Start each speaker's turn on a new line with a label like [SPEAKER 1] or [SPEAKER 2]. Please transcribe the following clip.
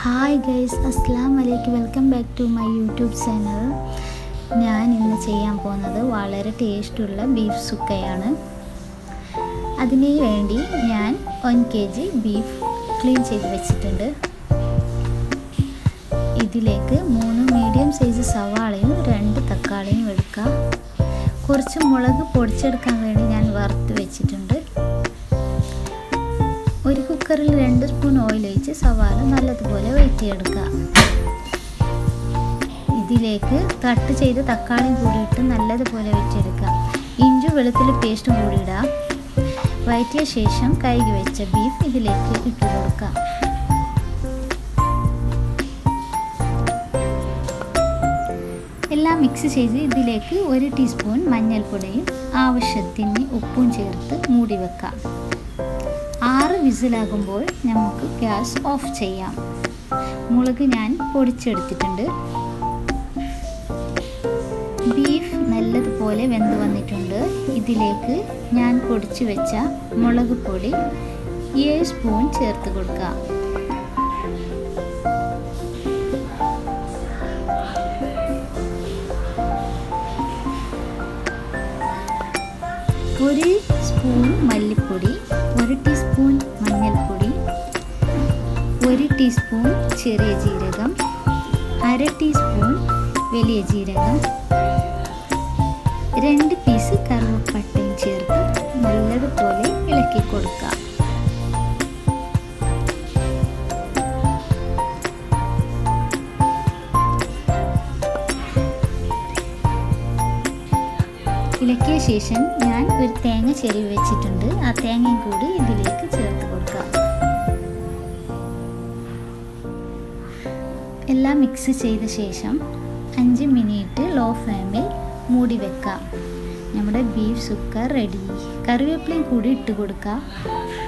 [SPEAKER 1] hi guys അസ്സാം വലൈക്കും welcome back to my YouTube channel ഞാൻ ഇന്ന് ചെയ്യാൻ പോകുന്നത് വളരെ ടേസ്റ്റുള്ള ബീഫ് സുക്കയാണ് അതിന് വേണ്ടി ഞാൻ one K G beef clean ചെയ്ത് വെച്ചിട്ടുണ്ട് ഇതിലേക്ക് മൂന്ന് മീഡിയം സൈസ് സവാളയും രണ്ട് തക്കാളിയും എടുക്കാം കുറച്ച് മുളക് പൊടിച്ചെടുക്കാൻ വേണ്ടി ഞാൻ വറുത്ത് വെച്ചിട്ടുണ്ട് ഒരു കുക്കറിൽ രണ്ട് സ്പൂൺ ഓയിൽ ഒഴിച്ച് സവാള നല്ലതുപോലെ വഴറ്റിയെടുക്കുക ഇതിലേക്ക് കട്ട് ചെയ്ത് തക്കാളിയും കൂടി ഇട്ട് നല്ലതുപോലെ വഴറ്റിയെടുക്കുക ഇഞ്ചി വെളുത്തുള്ളി പേസ്റ്റും കൂടി ഇടാം വഴറ്റിയ ശേഷം കഴുകി വെച്ച ബീഫ് ഇതിലേക്ക് ഇട്ട് കൊടുക്കാം എല്ലാം മിക്സ് ചെയ്ത് ഇതിലേക്ക് ഒരു ടീസ്പൂൺ മഞ്ഞൾപ്പൊടിയും ആവശ്യത്തിന് ഉപ്പും ചേർത്ത് മൂടി വെക്കാം ആറ് വിസിലാകുമ്പോൾ നമുക്ക് ഗ്യാസ് ഓഫ് ചെയ്യാം മുളക് ഞാൻ പൊടിച്ചെടുത്തിട്ടുണ്ട് ബീഫ് നല്ലതുപോലെ വെന്ത് വന്നിട്ടുണ്ട് ഇതിലേക്ക് ഞാൻ പൊടിച്ചു വെച്ച മുളക് പൊടി ഏഴ് സ്പൂൺ ചേർത്ത് കൊടുക്കാം ഒരു സ്പൂൺ മല്ലിപ്പൊടി ഒരു ടീസ്പൂൺ മഞ്ഞൾപ്പൊടി ഒരു ടീസ്പൂൺ ചെറിയ ജീരകം അര ടീസ്പൂൺ വലിയ ജീരകം രണ്ട് പീസ് കറുവപ്പട്ടയും ചേർത്ത് നല്ലതുപോലെ ഇളക്കി കൊടുക്കാം ഇളക്കിയ ശേഷം ഞാൻ ഒരു തേങ്ങ ചെരുവ് വെച്ചിട്ടുണ്ട് ആ തേങ്ങയും കൂടി ഇതിലേക്ക് ചേർത്ത് കൊടുക്കാം എല്ലാം മിക്സ് ചെയ്ത ശേഷം അഞ്ച് മിനിറ്റ് ലോ ഫ്ലെയിമിൽ മൂടി വെക്കാം നമ്മുടെ ബീഫ് സുക്ക റെഡി കറിവേപ്പിലയും കൂടി ഇട്ട് കൊടുക്കാം